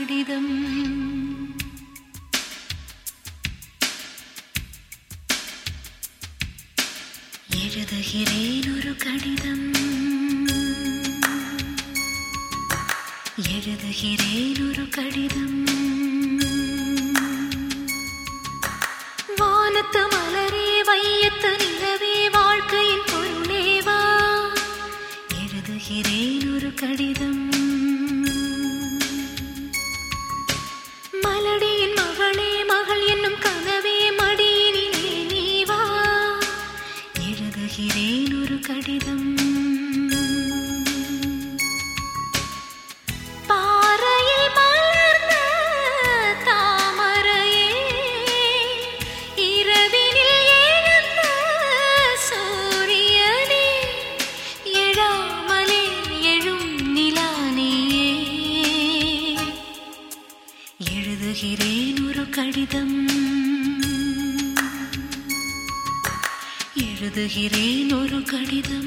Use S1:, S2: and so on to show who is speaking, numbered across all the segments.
S1: கடிதம் எழுதுகிறேன் ஒரு கடிதம் எழுதுகிறேன் ஒரு கடிதம் வானத்து மலரே வையத்து நிலவே வாழ்க்கையின் பொருளேவா எழுதுகிறேன் ஒரு கடிதம் மலடியின் மகளே மகள் என்னும் கனவே மடியினிலே நீ வா எழுதுகிறேன் ஒரு கடிதம் பாறையில் மலர்ந்த தாமரையே இரவினில் எழுந்த சூரியனே எழாமலே எழும் நிலானியே எழுதுகிறேன் ஒரு கடிதம் எழுதுகிறேன் ஒரு கடிதம்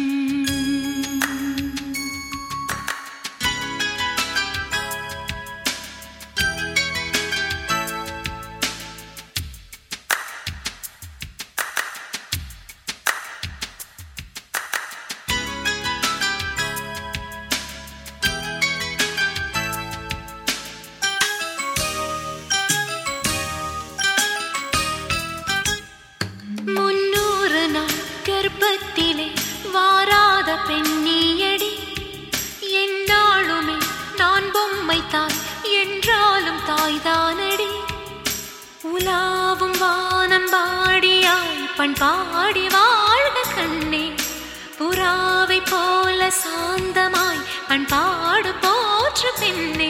S1: முன்னூறு நாள் கர்ப்பத்திலே வாராத பெண்ணியடி என்னாலுமே நான் பொம்மை தாய் என்றாலும் தாய்தானடி உலாவும் வானம் பாடியாய் பண்பாடி வாழ்க கண்ணே புறாவை போல சாந்தமாய் பண்பாடு போற்று பெண்ணே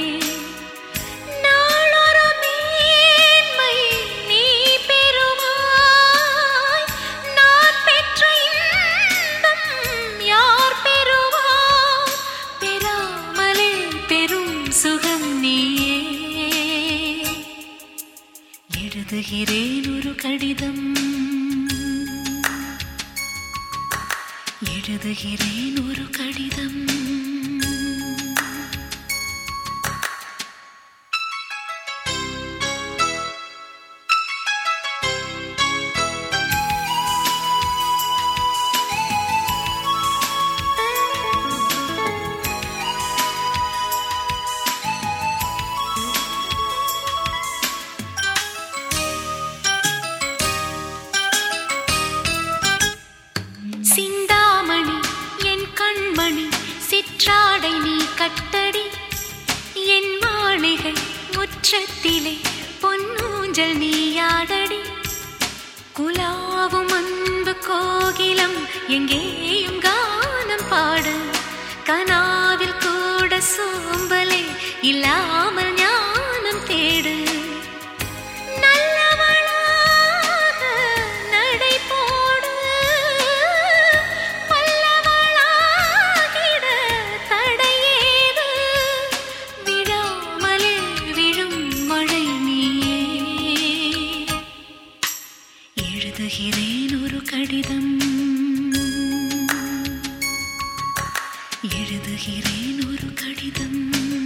S1: நாளொரு மேன்மை நீ பெறுவாய். நான் பெற்ற இன்பம் யார் பெறுவார்? பெறாமலே பெரும் சுகம் நீயே. எழுதுகிறேன் ஒரு கடிதம் எழுதுகிறேன் ஒரு கடிதம் சிந்தாமணி என் கண்மணி சிற்றாடை நீ கட்டடி என் மாளிகை முற்றத்திலே பொன்னூஞ்சல் நீயாடடி குலாவும் அன்பு கோகிலம் எங்கேயும் கானம் பாடு கனாவில் கூட சோம்பலே இல்லாமல் ஞானம் தேடு நல்லவளாக நடை போடு பல்லவளாகிட தடையேது விழாமலே விழும் மழை நீயே எழுதுகிறேன் ஒரு கடிதம் எழுதுகிறேன் ஒரு கடிதம்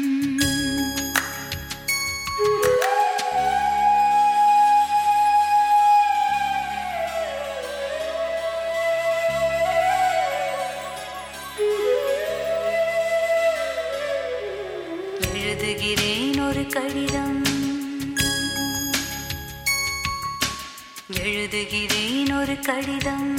S1: எழுதுகிறேன் ஒரு கடிதம் எழுதுகிறேன் ஒரு கடிதம்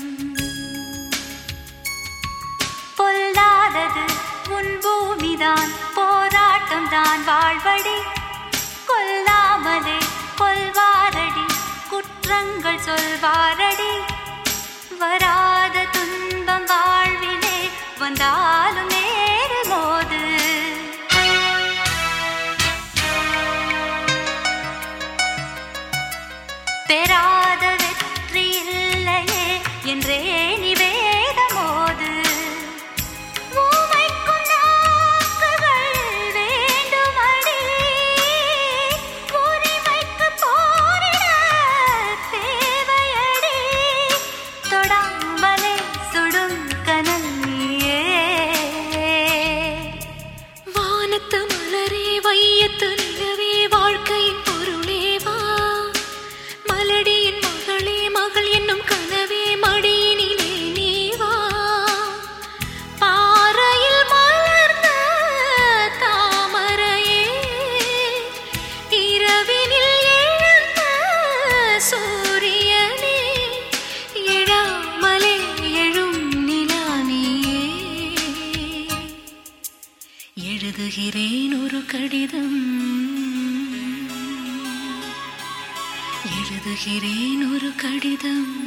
S1: பொல்லாதது உன் பூமிதான் போராட்டம் தான் வாழ்வடி கொல்லாமலே கொல்வாரடி குற்றங்கள் சொல்வாரடி வராத துன்பம் வாழ்விலே வந்தாலும் நேரு மோது பெறாத வெற்றி இல்லையே என்றே நிவேதமோது ஊமைக்கும் நாக்குகள் வேண்டுமடி உரிமைக்கு போரிட தேவையடி தொடாமலே சுடும் கனல் நீயே வானத்து மலரே வையத்து நிலவே வாழ்க்கையின் பொருளே வா மலடியின் மகளே மகள் என்னும் கனவே மடியினிலே நீ வா பாறையில் மலர்ந்த தாமரையே இரவினில் எழுந்த சூரியனே எழாமலே எழும் நிலானியே எழுதுகிறேன் ஒரு கடிதம் எழுதுகிறேன் ஒரு கடிதம்